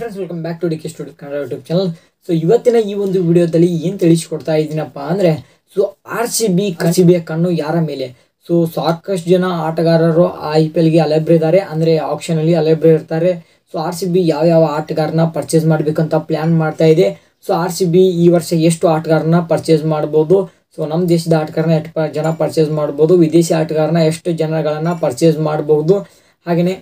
friends welcome back to D K studio Kannada YouTube channel so ಇವತ್ತಿನ ಈ ಒಂದು ವಿಡಿಯೋದಲ್ಲಿ ಏನು ತಿಳಿಸ್ಕೊಡ್ತಾ ಇದ್ದೀನಪ್ಪ ಅಂದರೆ so R C B R C ಬಿಯ ಕಣ್ಣು ಯಾರ ಮೇಲೆ ಸೊ ಸಾಕಷ್ಟು ಜನ ಆಟಗಾರರು ಐ ಪಿ ಎಲ್ಗೆ ಅಲೆಬ್ರಿದ್ದಾರೆ ಅಂದರೆ ಆಪ್ಷನಲ್ಲಿ ಅಲೆಬ್ರಿ ಇರ್ತಾರೆ ಸೊ ಆರ್ ಸಿ ಬಿ ಯಾವ್ಯಾವ ಆಟಗಾರನ ಪರ್ಚೇಸ್ ಮಾಡಬೇಕಂತ ಪ್ಲ್ಯಾನ್ ಮಾಡ್ತಾ ಇದೆ ಸೊ ಆರ್ ಸಿ ಬಿ ಈ ವರ್ಷ ಎಷ್ಟು ಆಟಗಾರನ ಪರ್ಚೇಸ್ ಮಾಡ್ಬೋದು ಸೊ ನಮ್ಮ ದೇಶದ ಆಟಗಾರನ ಎಷ್ಟು ಪ- ಜನ ಪರ್ಚೇಸ್ ಮಾಡ್ಬೋದು ವಿದೇಶಿ ಆಟಗಾರನ ಎಷ್ಟು ಜನಗಳನ್ನ ಪರ್ಚೇಸ್ ಮಾಡಬಹುದು ಹಾಗೆಯೇ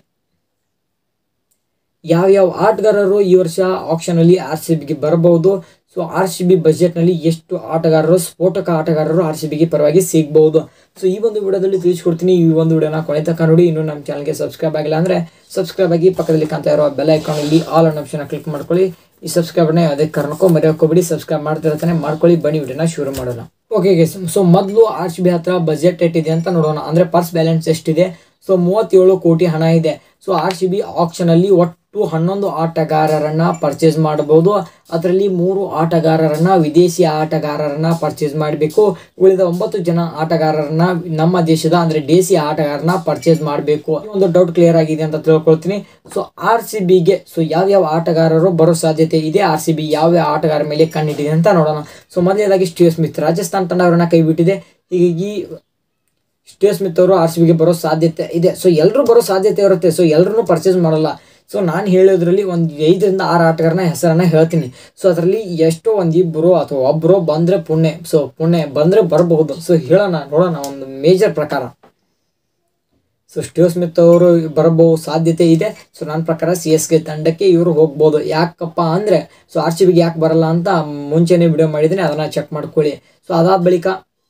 ಯಾವ್ಯಾವ ಆಟಗಾರರು ಈ ವರ್ಷ ಆಕ್ಷನಲ್ಲಿ ಆರ್ ಸಿ ಬಿಗೆ ಬರಬಹುದು ಸೊ ಆರ್ ಸಿ ಬಿ ಬಜೆಟ್ನಲ್ಲಿ ಎಷ್ಟು ಆಟಗಾರರು ಸ್ಫೋಟಕ ಆಟಗಾರರು ಆರ್ ಸಿ ಬಿಗೆ ಪರವಾಗಿ ಸಿಗಬಹುದು ಸೊ ಈ ಒಂದು ವಿಡಿಯೋದಲ್ಲಿ ತಿಳಿಸ್ಕೊಡ್ತೀನಿ ಈ ಒಂದು ವಿಡಿಯೋನ ಕೊನೆ ತನಕ ನೋಡಿ ಇನ್ನು ನಮ್ಮ ಚಾನಲ್ಗೆ ಸಬ್ಸ್ಕ್ರೈಬ್ ಆಗಿಲ್ಲ ಅಂದರೆ ಸಬ್ಸ್ಕ್ರೈಬ್ ಆಗಿ ಪಕ್ಕದಲ್ಲಿ ಕಾಣ್ತಾ ಇರೋ ಬೆಲ್ ಐಕಾನಲ್ಲಿ ಆಲ್ ಅನ್ ಆಪ್ಷನ್ ಕ್ಲಿಕ್ ಮಾಡ್ಕೊಳ್ಳಿ ಈ ಸಬ್ಸ್ಕ್ರೈಬ್ನ ಯಾವುದೇ ಕಾರಣಕ್ಕೂ ಮರೆಯೋಕೋಬೇಡಿ ಸಬ್ಸ್ಕ್ರೈಬ್ ಮಾಡ್ತಿರ್ತಾನೆ ಮಾಡ್ಕೊಳ್ಳಿ ಬನ್ನಿ ವಿಡಿಯೋನ ಶುರು ಮಾಡೋಣ ಓಕೆ ಗೈಸ್ ಸೊ ಮೊದಲು ಆರ್ ಸಿ ಬಿ ಹತ್ರ ಬಜೆಟ್ ಎಷ್ಟಿದೆ ಅಂತ ನೋಡೋಣ ಅಂದರೆ ಪರ್ಸ್ ಬ್ಯಾಲೆನ್ಸ್ ಎಷ್ಟಿದೆ ಸೊ ಮೂವತ್ತೇಳು ಕೋಟಿ ಹಣ ಇದೆ ಸೊ ಆರ್ ಸಿ ಬಿ ಆಕ್ಷನಲ್ಲಿ ಒಟ್ಟು ಹನ್ನೊಂದು ಆಟಗಾರರನ್ನ ಪರ್ಚೇಸ್ ಮಾಡಬಹುದು ಅದರಲ್ಲಿ ಮೂರು ಆಟಗಾರರನ್ನ ವಿದೇಶಿ ಆಟಗಾರರನ್ನ ಪರ್ಚೇಸ್ ಮಾಡಬೇಕು ಉಳಿದ ಒಂಬತ್ತು ಜನ ಆಟಗಾರರನ್ನ ನಮ್ಮ ದೇಶದ ಅಂದ್ರೆ ದೇಸಿ ಆಟಗಾರನ ಪರ್ಚೇಸ್ ಮಾಡಬೇಕು ಒಂದು ಡೌಟ್ ಕ್ಲಿಯರ್ ಆಗಿದೆ ಅಂತ ತಿಳ್ಕೊಳ್ತೀನಿ ಸೊ ಆರ್ ಸಿ ಬಿಗೆ ಸೊ ಯಾವ್ಯಾವ ಆಟಗಾರರು ಬರೋ ಸಾಧ್ಯತೆ ಇದೆ ಆರ್ ಸಿ ಬಿ ಯಾವ್ಯಾವ ಆಟಗಾರ ಮೇಲೆ ಕಣ್ಣಿಟ್ಟಿದೆ ಅಂತ ನೋಡೋಣ ಸೊ ಮೊದಲನೇದಾಗಿ ಸ್ಟೀವ್ ಸ್ಮಿತ್ ರಾಜಸ್ಥಾನ್ ತಂಡ ಅವರನ್ನ ಕೈ ಬಿಟ್ಟಿದೆ ಹೀಗಾಗಿ ಸ್ಟೇವ್ ಸ್ಮಿತ್ ಅವರು ಆರ್ ಸಿ ಬಿಗೆ ಬರೋ ಸಾಧ್ಯತೆ ಇದೆ ಸೊ ಎಲ್ಲರೂ ಬರೋ ಸಾಧ್ಯತೆ ಇರುತ್ತೆ ಸೊ ಎಲ್ಲರೂ ಪರ್ಚೇಸ್ ಮಾಡಲ್ಲ ಸೊ ನಾನು ಹೇಳೋದ್ರಲ್ಲಿ ಒಂದು ಐದರಿಂದ ಆರು ಆಟಗಾರನ ಹೆಸರನ್ನ ಹೇಳ್ತೀನಿ ಸೊ ಅದರಲ್ಲಿ ಎಷ್ಟೋ ಒಂದು ಇಬ್ಬರು ಅಥವಾ ಒಬ್ಬರು ಬಂದರೆ ಪುಣ್ಯ ಸೊ ಪುಣ್ಯ ಬಂದರೆ ಬರಬಹುದು ಸೊ ಹೇಳೋಣ ನೋಡೋಣ ಒಂದು ಮೇಜರ್ ಪ್ರಕಾರ ಸೊ ಸ್ಟೀವ್ ಸ್ಮಿತ್ ಅವರು ಬರಬಹುದು ಸಾಧ್ಯತೆ ಇದೆ ಸೊ ನನ್ನ ಪ್ರಕಾರ ಸಿ ಎಸ್ ಕೆ ತಂಡಕ್ಕೆ ಇವರು ಹೋಗ್ಬೋದು ಯಾಕಪ್ಪ ಅಂದರೆ ಸೊ ಆರ್ ಸಿ ಬಿಗೆ ಯಾಕೆ ಬರಲ್ಲ ಅಂತ ಮುಂಚೆನೇ ವಿಡಿಯೋ ಮಾಡಿದ್ದೀನಿ ಅದನ್ನು ಚೆಕ್ ಮಾಡ್ಕೊಳ್ಳಿ ಸೊ ಅದಾದ ಬಳಿಕ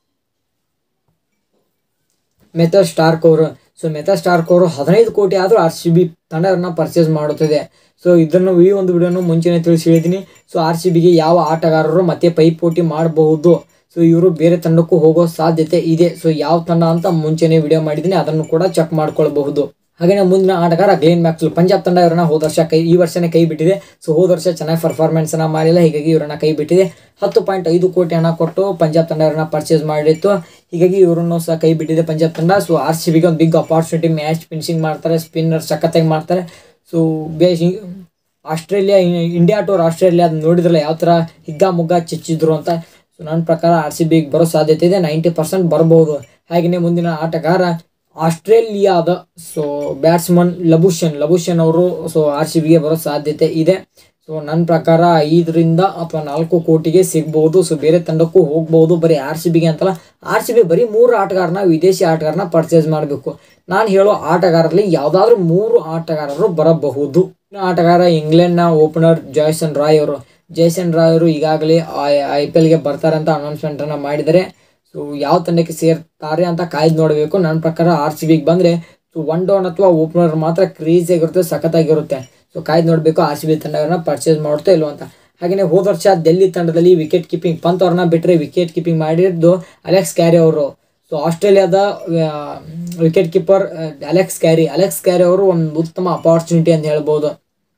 ಮೆಥಾ ಸ್ಟಾರ್ಕ್ ಅವರು ಸೊ ಮೆಥಾ ಸ್ಟಾರ್ಕ್ ಅವರು ಹದಿನೈದು ಕೋಟಿ ಆದರೂ ಆರ್ ಸಿ ಬಿ ತಂಡವನ್ನು ಪರ್ಚೇಸ್ ಮಾಡುತ್ತದೆ ಸೊ ಇದನ್ನು ಈ ಒಂದು ವಿಡಿಯೋನು ಮುಂಚೆನೇ ತಿಳಿಸಿ ಹೇಳಿದ್ದೀನಿ ಸೊ ಆರ್ ಸಿ ಬಿಗೆ ಯಾವ ಆಟಗಾರರು ಮತ್ತೆ ಪೈಪೋಟಿ ಮಾಡಬಹುದು ಸೊ ಇವರು ಬೇರೆ ತಂಡಕ್ಕೂ ಹೋಗೋ ಸಾಧ್ಯತೆ ಇದೆ ಸೊ ಯಾವ ತಂಡ ಅಂತ ಮುಂಚೆನೇ ವಿಡಿಯೋ ಮಾಡಿದ್ದೀನಿ ಅದನ್ನು ಕೂಡ ಚೆಕ್ ಮಾಡ್ಕೊಳ್ಬಹುದು ಹಾಗೆಯೇ ಮುಂದಿನ ಆಟಗಾರ ಗ್ಲೇನ್ ಮ್ಯಾಕ್ಸ್ವೆಲ್ ಪಂಜಾಬ್ ತಂಡ ಇವರನ್ನ ಹೋದ ವರ್ಷ ಕೈ ಈ ವರ್ಷನೇ ಕೈ ಬಿಟ್ಟಿದೆ ಸೊ ಹೋದ ವರ್ಷ ಚೆನ್ನಾಗಿ ಪರ್ಫಾರ್ಮೆನ್ಸ್ ಅನ್ನ ಮಾಡಿಲ್ಲ ಹೀಗಾಗಿ ಇವರನ್ನ ಕೈ ಬಿಟ್ಟಿದೆ ಹತ್ತು ಪಾಯಿಂಟ್ ಐದು ಕೋಟಿ ಹಣ ಕೊಟ್ಟು ಪಂಜಾಬ್ ತಂಡ ಇವರನ್ನ ಪರ್ಚೇಸ್ ಮಾಡಿತ್ತು ಹೀಗಾಗಿ ಇವರನ್ನು ಸಹ ಕೈ ಬಿಟ್ಟಿದೆ ಪಂಜಾಬ್ ತಂಡ ಸೊ ಆರ್ ಸಿ ಬಿಗೆ ಒಂದು ಬಿಗ್ ಅಪಾರ್ಚುನಿಟಿ ಮ್ಯಾಚ್ ಫಿನಿಶಿಂಗ್ ಮಾಡ್ತಾರೆ ಸ್ಪಿನ್ನರ್ ಸಖತ್ತಾಗಿ ಮಾಡ್ತಾರೆ so base Australia India tour Australia ಅದ್ ನೋಡಿದ್ರಲ್ಲ ಯಾವ ಥರ ಹಿಗ್ಗ ಮುಗ್ಗ ಚಿಚ್ಚಿದ್ರು ಅಂತ ಸೊ ನನ್ನ ಪ್ರಕಾರ ಆರ್ ಸಿ ಬಿಗೆ ಬರೋ ಸಾಧ್ಯತೆ ಇದೆ ನೈಂಟಿ ಪರ್ಸೆಂಟ್ ಬರಬಹುದು ಹಾಗೆಯೇ ಮುಂದಿನ ಆಟಗಾರ ಆಸ್ಟ್ರೇಲಿಯಾದ ಸೊ ಬ್ಯಾಟ್ಸ್ಮನ್ ಲಬುಷನ್ ಲಬುಷನ್ ಅವರು ಸೊ ಆರ್ ಸಿ ಬಿಗೆ ಬರೋ ಸಾಧ್ಯತೆ ಇದೆ ಸೊ ನನ್ನ ಪ್ರಕಾರ ಐದರಿಂದ ಅಥವಾ ನಾಲ್ಕು ಕೋಟಿಗೆ ಸಿಗ್ಬೋದು ಸೊ ಬೇರೆ ತಂಡಕ್ಕೂ ಹೋಗ್ಬೋದು ಬರೀ ಆರ್ ಸಿ ಬಿಗೆ ಅಂತಲ್ಲ ಆರ್ ಸಿ ಬಿ ಬರೀ ಮೂರು ಆಟಗಾರನ ವಿದೇಶಿ ಆಟಗಾರನ ಪರ್ಚೇಸ್ ಮಾಡಬೇಕು ನಾನು ಹೇಳೋ ಆಟಗಾರರಲ್ಲಿ ಯಾವುದಾದ್ರೂ ಮೂರು ಆಟಗಾರರು ಬರಬಹುದು ಇನ್ನು ಆಟಗಾರ ಇಂಗ್ಲೆಂಡ್ನ ಓಪನರ್ ಜಾಯ್ಸನ್ ರಾಯ್ ಅವರು ಜೈಸನ್ ರಾಯ್ ಅವರು ಈಗಾಗಲೇ ಐ ಪಿ ಎಲ್ಗೆ ಬರ್ತಾರೆ ಅಂತ ಅನೌನ್ಸ್ಮೆಂಟನ್ನು ಮಾಡಿದ್ದಾರೆ ಸೊ ಯಾವ ತಂಡಕ್ಕೆ ಸೇರ್ತಾರೆ ಅಂತ ಕಾಯ್ದು ನೋಡಬೇಕು ನನ್ನ ಪ್ರಕಾರ ಆರ್ ಸಿ ಬಿಗೆ ಬಂದರೆ ಸೊ ಒನ್ ಡೌನ್ ಅಥವಾ ಓಪನರ್ ಮಾತ್ರ ಕ್ರೇಜಿ ಆಗಿರುತ್ತೆ ಸಖತ್ತಾಗಿರುತ್ತೆ ಸೊ ಕಾಯ್ದು ನೋಡಬೇಕು ಆರ್ ಸಿ ಬಿ ತಂಡವನ್ನ ಪರ್ಚೇಸ್ ಮಾಡುತ್ತಾ ಇಲ್ವ ಅಂತ ಹಾಗೆಯೇ ಹೋದ ವರ್ಷ ಡೆಲ್ಲಿ ತಂಡದಲ್ಲಿ ವಿಕೆಟ್ ಕೀಪಿಂಗ್ ಪಂತ್ ಅವ್ರನ್ನ ಬಿಟ್ಟರೆ ವಿಕೆಟ್ ಕೀಪಿಂಗ್ ಮಾಡಿದ್ದು ಅಲೆಕ್ಸ್ ಕ್ಯಾರಿ ಅವರು ಸೊ ಆಸ್ಟ್ರೇಲಿಯಾದ wicket keeper Alex Carey Alex Carey ಅವರು ಒಂದು ಉತ್ತಮ ಅಪಾರ್ಚುನಿಟಿ ಅಂತ ಹೇಳ್ಬೋದು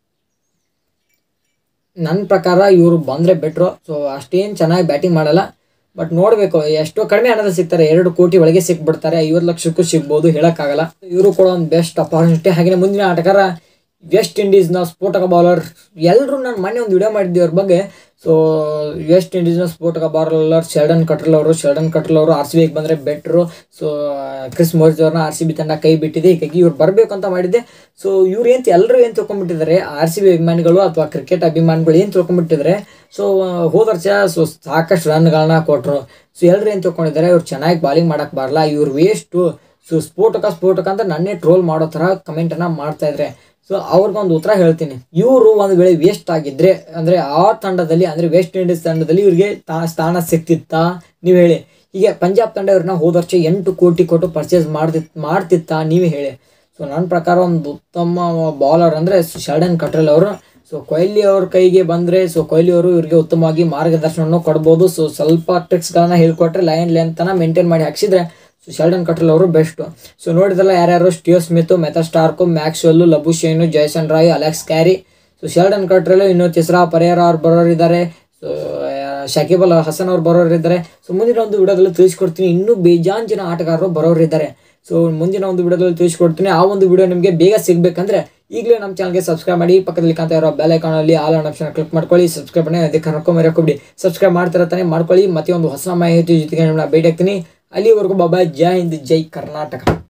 ನನ್ನ ಪ್ರಕಾರ ಇವರು ಬಂದರೆ ಬೆಟ್ರು ಸೊ ಅಷ್ಟೇನು ಚೆನ್ನಾಗಿ ಬ್ಯಾಟಿಂಗ್ ಮಾಡಲ್ಲ ಬಟ್ ನೋಡಬೇಕು ಎಷ್ಟೋ ಕಡಿಮೆ ಹಣದಲ್ಲಿ ಸಿಗ್ತಾರೆ ಎರಡು ಕೋಟಿ ಒಳಗೆ ಸಿಕ್ಬಿಡ್ತಾರೆ ಐವತ್ತು ಲಕ್ಷಕ್ಕೂ ಸಿಗ್ಬೋದು ಹೇಳೋಕ್ಕಾಗಲ್ಲ ಇವರು ಕೂಡ ಒಂದು ಬೆಸ್ಟ್ ಅಪಾರ್ಚುನಿಟಿ ಹಾಗೆಯೇ ಮುಂದಿನ ಆಟಗಾರ ವೆಸ್ಟ್ ಇಂಡೀಸ್ನ ಸ್ಫೋಟಕ ಬೌಲರ್ ಎಲ್ಲರೂ ನಾನು ಮೊನ್ನೆ ಒಂದು ವಿಡಿಯೋ ಮಾಡಿದ್ದೆ ಅವ್ರ ಬಗ್ಗೆ ಸೊ ವೆಸ್ಟ್ ಇಂಡೀಸ್ನ ಸ್ಫೋಟಕ ಬೌಲರ್ ಶೆಲ್ಡನ್ ಕಟ್ರಲ್ ಅವರು ಶೆಲ್ಡನ್ ಕಟ್ರಲ್ ಅವರು ಆರ್ ಸಿ ಬಿಗೆ ಬಂದರೆ ಬೆಟ್ರು ಸೊ ಕ್ರಿಸ್ ಮೋರ್ಜ್ ಅವ್ರನ್ನ ಆರ್ ಸಿ ಬಿ ತಂಡ ಕೈ ಬಿಟ್ಟಿದೆ ಹೀಗಾಗಿ ಇವ್ರು ಬರಬೇಕು ಅಂತ ಮಾಡಿದ್ದೆ ಸೊ ಇವ್ರು ಏನು ಎಲ್ಲರೂ ಏನು ತಿಳ್ಕೊಂಡ್ಬಿಟ್ಟಿದ್ದಾರೆ ಆರ್ ಸಿ ಬಿ ಅಭಿಮಾನಿಗಳು ಅಥವಾ ಕ್ರಿಕೆಟ್ ಅಭಿಮಾನಿಗಳು ಏನು ತಿಳ್ಕೊಂಡ್ಬಿಟ್ಟಿದ್ದಾರೆ ಸೊ ಹೋದ ವರ್ಷ ಸೊ ಸಾಕಷ್ಟು ರನ್ಗಳನ್ನ ಕೊಟ್ಟರು ಸೊ ಎಲ್ಲರೂ ಏನು ತಿಳ್ಕೊಂಡಿದ್ದಾರೆ ಇವ್ರು ಚೆನ್ನಾಗಿ ಬಾಲಿಂಗ್ ಮಾಡೋಕ್ಕೆ ಬರಲ್ಲ ಇವ್ರು ವೇಸ್ಟು ಸೊ ಸ್ಫೋಟಕ ಸ್ಫೋಟಕ ಅಂತ ನನ್ನೇ ಟ್ರೋಲ್ ಮಾಡೋ ಥರ ಕಮೆಂಟನ್ನು ಮಾಡ್ತಾ ಇದ್ದಾರೆ ಸೊ ಅವ್ರಿಗೊಂದು ಉತ್ತರ ಹೇಳ್ತೀನಿ ಇವರು ಒಂದು ವೇಳೆ ವೇಸ್ಟ್ ಆಗಿದ್ರೆ ಅಂದರೆ ಆ ತಂಡದಲ್ಲಿ ಅಂದರೆ ವೆಸ್ಟ್ ಇಂಡೀಸ್ ತಂಡದಲ್ಲಿ ಇವ್ರಿಗೆ ತಾ ಸ್ಥಾನ ಸಿಕ್ತಿತ್ತಾ ನೀವು ಹೇಳಿ ಹೀಗೆ ಪಂಜಾಬ್ ತಂಡ ಇವ್ರನ್ನ ಹೋದ ವರ್ಷ ಎಂಟು ಕೋಟಿ ಕೊಟ್ಟು ಪರ್ಚೇಸ್ ಮಾಡ್ತಿತ್ ಮಾಡ್ತಿತ್ತಾ ನೀವೇ ಹೇಳಿ ಸೊ ನನ್ನ ಪ್ರಕಾರ ಒಂದು ಉತ್ತಮ ಬೌಲರ್ ಅಂದರೆ ಶರ್ಡನ್ ಕಟ್ರಲ್ ಅವರು ಸೊ ಕೊಹ್ಲಿ ಅವ್ರ ಕೈಗೆ ಬಂದರೆ ಸೊ ಕೊಹ್ಲಿ ಅವರು ಇವ್ರಿಗೆ ಉತ್ತಮವಾಗಿ ಮಾರ್ಗದರ್ಶನವನ್ನು ಕೊಡ್ಬೋದು ಸೊ ಸ್ವಲ್ಪ ಟ್ರಿಕ್ಸ್ಗಳನ್ನ ಹೇಳ್ಕೊಟ್ರೆ ಲೈನ್ ಲೆಂತನ ಮೇಂಟೈನ್ ಮಾಡಿ ಹಾಕ್ಸಿದ್ರೆ ಸೊ ಶೆಲ್ಡನ್ ಕಟ್ರಲ್ ಅವರು ಬೆಸ್ಟು ಸೊ ನೋಡಿದ್ರಲ್ಲ ಯಾರ್ಯಾರು ಸ್ಟೀವ್ ಸ್ಮಿತ್ ಮೆಥಾ Starc Maxwell Labuschagne Jason Roy Alex Carey so Sheldon Cottrell ಇನ್ನು ತಿಸ್ರಾ ಪರೇರ ಅವ್ರು ಬರೋರಿದ್ದಾರೆ ಸೊ ಶಕೀಬ್ ಅಲ್ ಹಸನ್ ಅವ್ರು ಬರೋರಿದ್ದಾರೆ ಸೊ ಮುಂದಿನ ಒಂದು ವಿಡಿಯೋದಲ್ಲಿ ತಿಳಿಸ್ಕೊಡ್ತೀನಿ ಇನ್ನೂ ಬೇಜಾನ್ ಜನ ಆಟಗಾರರು ಬರೋರಿದ್ದಾರೆ ಸೊ ಮುಂದಿನ ಒಂದು ವಿಡಿಯೋದಲ್ಲಿ ತಿಳಿಸ್ಕೊಡ್ತೀನಿ ಆ ಒಂದು ವಿಡಿಯೋ ನಿಮಗೆ ಬೇಗ ಸಿಗಬೇಕಂದ್ರೆ ಈಗಲೇ ನಮ್ಮ ಚಾನಲ್ಗೆ ಸಬ್ಸ್ಕ್ರೈಬ್ ಮಾಡಿ ಪಕ್ಕದಲ್ಲಿ ಕಾಣ್ತಾ ಇರೋ ಬೆಲ್ ಐಕಾನಲ್ಲಿ ಆಲ್ ಆನ್ ಆಪ್ಷನ್ ಕ್ಲಿಕ್ ಮಾಡ್ಕೊಳ್ಳಿ ಸಬ್ಸ್ಕ್ರೈಬ್ ಮಾಡಿ ಅದಕ್ಕೆ ಕರ್ಕೊಂಬರಕೋಬಿಡಿ ಸಬ್ಸ್ಕ್ರೈಬ್ ಮಾಡ್ತಿರ ತಾನೇ ಮಾಡ್ಕೊಳ್ಳಿ ಮತ್ತೆ ಒಂದು ಹೊಸ ಮಾಹಿತಿ ಜೊತೆಗೆ ನಿಮ್ಮನ್ನ ಭೇಟಿ ಆಗ್ತೀನಿ ಅಲ್ಲಿವರೆಗೂ ಬಾಬಾ ಜೈ ಹಿಂದ್ ಜೈ ಕರ್ನಾಟಕ